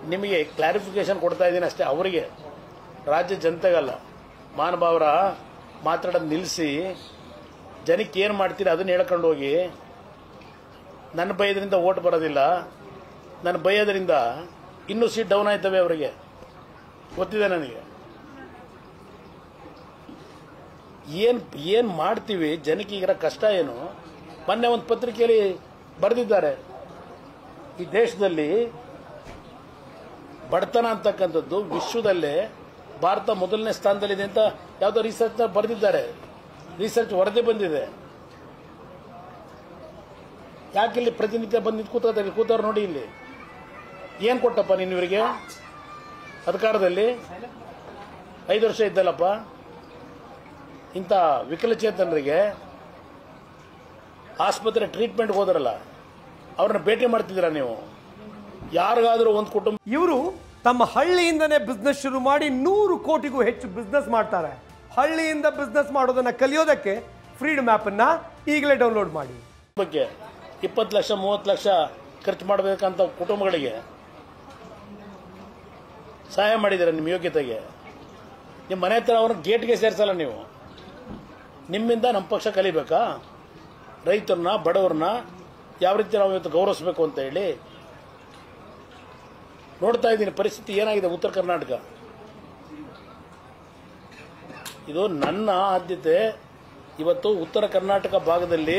ನಿಮಗೆ ಕ್ಲಾರಿಫಿಕೇಶನ್ ಕೊಡ್ತಾ ಇದ್ದೀನಿ ಅಷ್ಟೇ ಅವರಿಗೆ ರಾಜ್ಯ ಜನತೆಗಲ್ಲ ಮಹಾನುಭಾವರ ಮಾತಾಡೋದು ನಿಲ್ಲಿಸಿ ಜನಕ್ಕೆ ಏನು ಮಾಡ್ತೀರಿ ಅದನ್ನ ಹೇಳ್ಕೊಂಡು ಹೋಗಿ ನನ್ನ ಬೈಯೋದ್ರಿಂದ ಓಟ್ ಬರೋದಿಲ್ಲ ನನ್ನ ಬೈಯೋದ್ರಿಂದ ಇನ್ನೂ ಸೀಟ್ ಡೌನ್ ಆಯ್ತವೆ ಅವರಿಗೆ ಗೊತ್ತಿದೆ ನನಗೆ ಏನ್ ಏನ್ ಮಾಡ್ತೀವಿ ಜನಕ್ಕೆ ಈಗಿರೋ ಕಷ್ಟ ಏನು ಮೊನ್ನೆ ಒಂದು ಪತ್ರಿಕೆಯಲ್ಲಿ ಬರೆದಿದ್ದಾರೆ ಈ ದೇಶದಲ್ಲಿ ಬಡತನ ಅಂತಕ್ಕಂಥದ್ದು ವಿಶ್ವದಲ್ಲೇ ಭಾರತ ಮೊದಲನೇ ಸ್ಥಾನದಲ್ಲಿದೆ ಅಂತ ಯಾವುದೋ ರಿಸರ್ಚ್ ಬರೆದಿದ್ದಾರೆ ರಿಸರ್ಚ್ ವರದಿ ಬಂದಿದೆ ಯಾಕೆ ಇಲ್ಲಿ ಪ್ರತಿನಿತ್ಯ ಬಂದು ನಿಂತು ಕೂತ್ಕೋತಾರೆ ಕೂತವ್ರು ನೋಡಿ ಇಲ್ಲಿ ಏನ್ ಕೊಟ್ಟಪ್ಪ ನೀನು ಇವರಿಗೆ ಅಧಿಕಾರದಲ್ಲಿ ಐದು ವರ್ಷ ಇದ್ದಲ್ಲಪ್ಪ ಇಂಥ ವಿಕಲಚೇತನರಿಗೆ ಆಸ್ಪತ್ರೆ ಟ್ರೀಟ್ಮೆಂಟ್ಗೆ ಹೋದ್ರಲ್ಲ ಅವ್ರನ್ನ ಭೇಟಿ ಮಾಡ್ತಿದ್ದೀರಾ ನೀವು ಯಾರಿಗಾದ್ರೂ ಒಂದು ಕುಟುಂಬ ಇವರು ತಮ್ಮ ಹಳ್ಳಿಯಿಂದನೇ ಬಿಸ್ನೆಸ್ ಶುರು ಮಾಡಿ ನೂರು ಕೋಟಿಗೂ ಹೆಚ್ಚು ಬಿಸ್ನೆಸ್ ಮಾಡ್ತಾರೆ ಹಳ್ಳಿಯಿಂದ ಬಿಸ್ನೆಸ್ ಮಾಡೋದನ್ನ ಕಲಿಯೋದಕ್ಕೆ ಫ್ರೀಡಮ್ ಅನ್ನ ಈಗಲೇ ಡೌನ್ಲೋಡ್ ಮಾಡಿ ಬಗ್ಗೆ ಇಪ್ಪತ್ತು ಲಕ್ಷ ಮೂವತ್ತು ಲಕ್ಷ ಖರ್ಚು ಮಾಡಬೇಕಂತ ಕುಟುಂಬಗಳಿಗೆ ಸಹಾಯ ಮಾಡಿದ್ದೀರಾ ನಿಮ್ಮ ಯೋಗ್ಯತೆಗೆ ನಿಮ್ಮ ಮನೆ ಹತ್ರ ಅವ್ರನ್ನ ಗೇಟ್ಗೆ ಸೇರಿಸಲ್ಲ ನೀವು ನಿಮ್ಮಿಂದ ನಮ್ಮ ಪಕ್ಷ ಕಲಿಬೇಕಾ ರೈತರನ್ನ ಬಡವ್ರನ್ನ ಯಾವ ರೀತಿ ನಾವು ಇವತ್ತು ಗೌರವಿಸಬೇಕು ಅಂತ ಹೇಳಿ ನೋಡ್ತಾ ಇದ್ದೀನಿ ಪರಿಸ್ಥಿತಿ ಏನಾಗಿದೆ ಉತ್ತರ ಕರ್ನಾಟಕ ಇದು ನನ್ನ ಆದ್ಯತೆ ಇವತ್ತು ಉತ್ತರ ಕರ್ನಾಟಕ ಭಾಗದಲ್ಲಿ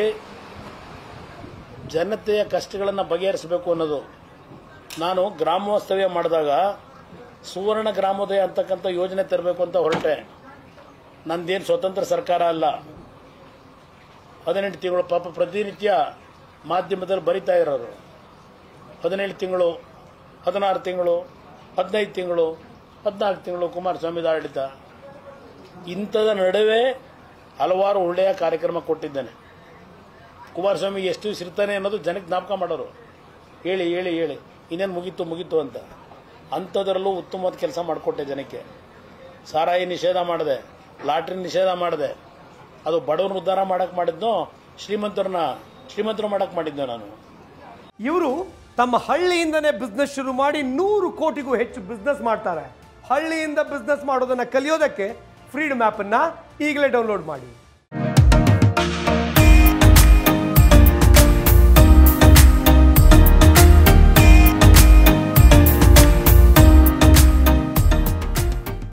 ಜನತೆಯ ಕಷ್ಟಗಳನ್ನು ಬಗೆಹರಿಸಬೇಕು ಅನ್ನೋದು ನಾನು ಗ್ರಾಮವಾಸ್ತವ್ಯ ಮಾಡಿದಾಗ ಸುವರ್ಣ ಗ್ರಾಮೋದಯ ಅಂತಕ್ಕಂಥ ಯೋಜನೆ ತರಬೇಕು ಅಂತ ಹೊರಟೆ ನಂದೇನು ಸ್ವತಂತ್ರ ಸರ್ಕಾರ ಅಲ್ಲ ಹದಿನೆಂಟು ತಿಂಗಳು ಪಾಪ ಪ್ರತಿನಿತ್ಯ ಮಾಧ್ಯಮದಲ್ಲಿ ಬರಿತಾ ಇರೋರು ಹದಿನೇಳು ತಿಂಗಳು ಹದಿನಾರು ತಿಂಗಳು ಹದಿನೈದು ತಿಂಗಳು ಹದಿನಾಲ್ಕು ತಿಂಗಳು ಕುಮಾರಸ್ವಾಮಿದ ಆಡಳಿತ ಇಂಥದ ನಡುವೆ ಹಲವಾರು ಒಳ್ಳೆಯ ಕಾರ್ಯಕ್ರಮ ಕೊಟ್ಟಿದ್ದೇನೆ ಕುಮಾರಸ್ವಾಮಿ ಎಷ್ಟು ದಿವಸ ಇರ್ತಾನೆ ಅನ್ನೋದು ಜನಕ್ಕೆ ಜ್ಞಾಪಕ ಮಾಡೋರು ಹೇಳಿ ಹೇಳಿ ಹೇಳಿ ಇನ್ನೇನು ಮುಗೀತು ಮುಗೀತು ಅಂತ ಅಂಥದ್ರಲ್ಲೂ ಉತ್ತಮವಾದ ಕೆಲಸ ಮಾಡಿಕೊಟ್ಟೆ ಜನಕ್ಕೆ ಸಾರಾಯಿ ನಿಷೇಧ ಮಾಡಿದೆ ಲಾಟ್ರಿ ನಿಷೇಧ ಮಾಡಿದೆ ಅದು ಬಡವ್ರನ್ನ ಉದ್ಧಾರ ಮಾಡಕ್ಕೆ ಮಾಡಿದ್ನೋ ಶ್ರೀಮಂತರನ್ನ ಶ್ರೀಮಂತರು ಮಾಡಕ್ಕೆ ಮಾಡಿದ್ನೋ ನಾನು ಇವರು ತಮ್ಮ ಹಳ್ಳಿಯಿಂದನೇ ಬಿಸ್ನೆಸ್ ಶುರು ಮಾಡಿ ನೂರು ಕೋಟಿಗೂ ಹೆಚ್ಚು ಬಿಸ್ನೆಸ್ ಮಾಡ್ತಾರೆ ಹಳ್ಳಿಯಿಂದ ಬಿಸ್ನೆಸ್ ಮಾಡೋದನ್ನ ಕಲಿಯೋದಕ್ಕೆ ಫ್ರೀಡಮ್ ಅನ್ನ ಈಗಲೇ ಡೌನ್ಲೋಡ್ ಮಾಡಿ